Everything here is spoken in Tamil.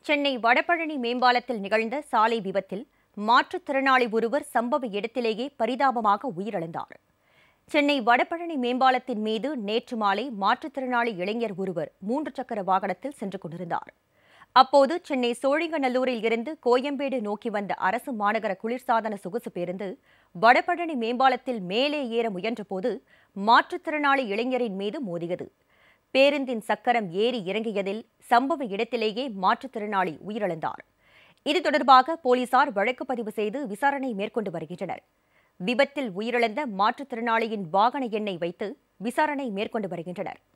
சென்னை வடபழனி மேம்பாலத்தில் நிகழ்ந்த சாலை விபத்தில் மாற்றுத்திறனாளி ஒருவர் சம்பவ இடத்திலேயே பரிதாபமாக உயிரிழந்தார் சென்னை வடபழனி மேம்பாலத்தின் மீது நேற்று மாலை மாற்றுத்திறனாளி இளைஞர் ஒருவர் மூன்று சக்கர வாகனத்தில் சென்று கொண்டிருந்தார் அப்போது சென்னை சோழிங்கநல்லூரில் இருந்து கோயம்பேடு நோக்கி வந்த அரசு மாநகர குளிர்சாதன சொகுசு பேருந்து வடபழனி மேம்பாலத்தில் மேலே ஏற முயன்றபோது மாற்றுத்திறனாளி இளைஞரின் மீது மோதியது பேருந்தின் சக்கரம் ஏறி இறங்கியதில் சம்பவ இடத்திலேயே மாற்றுத்திறனாளி உயிரிழந்தார் இது தொடர்பாக போலீசார் வழக்கு பதிவு செய்து விசாரணை மேற்கொண்டு வருகின்றனர் விபத்தில் உயிரிழந்த மாற்றுத்திறனாளியின் வாகன எண்ணை வைத்து விசாரணை மேற்கொண்டு வருகின்றனர்